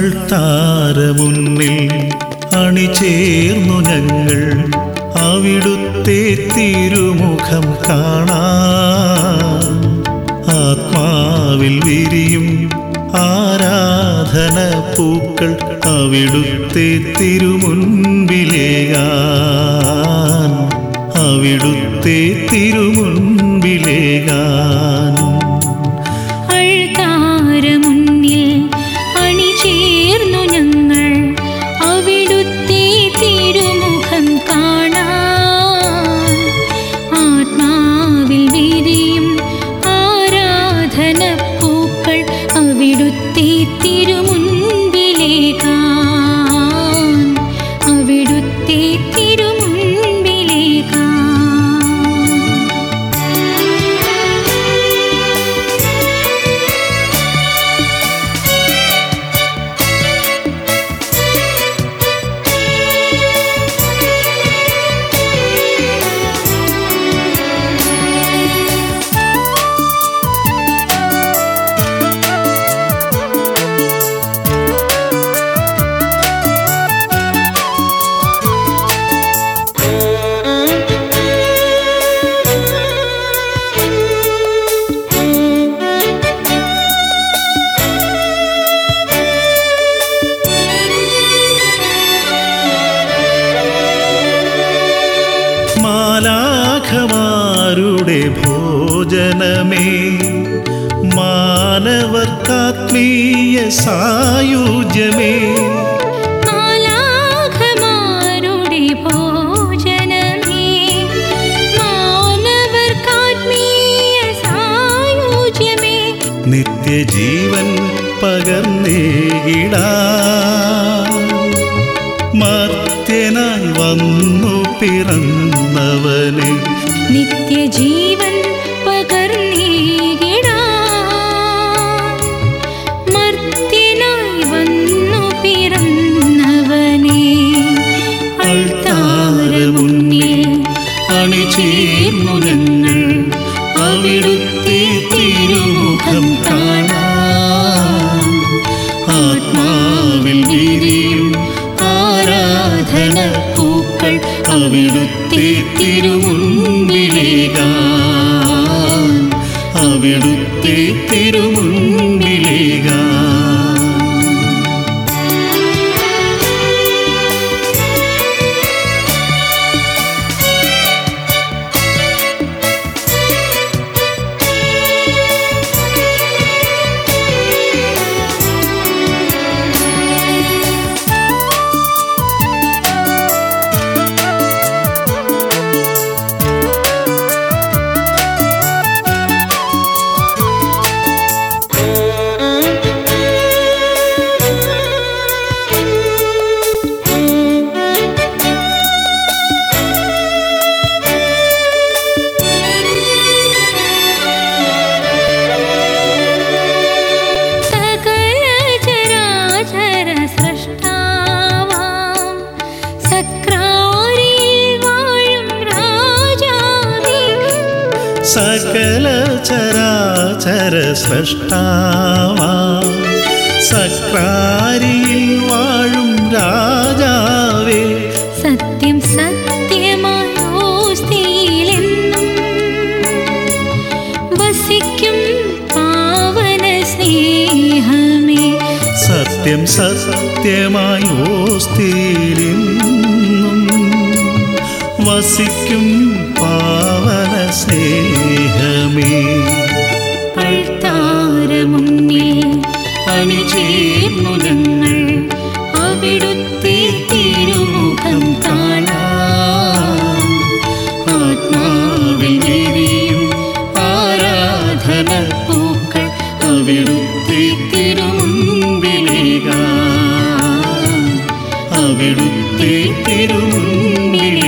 അൾത്താരമുന്നിൽ അണിചേർന്നു ഞങ്ങൾ അവിടുത്തെ തിരുമുഖം കാണാൻ ആത്മാവിൽ വിരിയും ആരാധന പൂക്കൾ അവിടുത്തെ തിരുമുൻപിലേകാൻ അവിടുത്തെ തിരുമുൻപിലേകാൻ അൾത്താരമുന്നിൽ അണിചേർന്നു ഞങ്ങൾ അവിടുത്തെ തിരുമുഖം കാണാൻ ആത്മാവിൽ വിരിയും ആരാധന പൂക്കൾ അവിടുത്തെ തിരുമുൻപിലേകാൻ അവിടുത്തെ തിരുമുൻപിലേകാൻ മാലാഖമാരുടെ ഭോജനമേ മാനവർക്കാത്മീയ സായുജ്യമേ മാലാഖമാരുടെ ഭോജനമേ മാനവർക്കാത്മീയ സായുജ്യമേ നിത്യജീവൻ പകർന്നേകിടാ മർത്യനായി വന്നു പിറന്നവനെ നിത്യജീവൻ പകർന്നേകിടാൻ മർത്യനായി വന്നു പിറന്നവനെ അൾത്താരമുന്നിൽ അണിചേർന്നു ഞങ്ങൾ അവിടുത്തെ തിരുമുഖം കാണാൻ ആത്മാവിൽ വിരിയും ആരാധന പൂക്കൾ അവിടുത്തെ തിരുമുൻപിലേകാൻ അവിടുത്തെ തിരുമുൻപിലേകാൻ സകല ചരാചര സൃഷ്ടാവാം സക്രാരിയിൽ വാഴും രാജാവേ സകല ചരാചര സൃഷ്ടാവാ സക്രാരിയിൽ വാഴും രാജാവേ സത്യം സത്യമായ ഓസ്തിയിലെന്നും വസിക്കും പാവന സ്നേഹമേ സത്യം സത്യമായി ഓസ്തിയിലെന്നും വസിക്കും പാവന സ്നേഹമേ അൾത്താരമുന്നിൽ അണിചേർന്നു ഞങ്ങൾ അവിടുത്തെ തിരുമുഖം കാണാൻ ആത്മാവിൽ വിരിയും ആരാധന പൂക്കൾ അവിടുത്തെ തിരുമുൻപിലേകാൻ അവിടുത്തെ തിരുമുൻപിലേകാൻ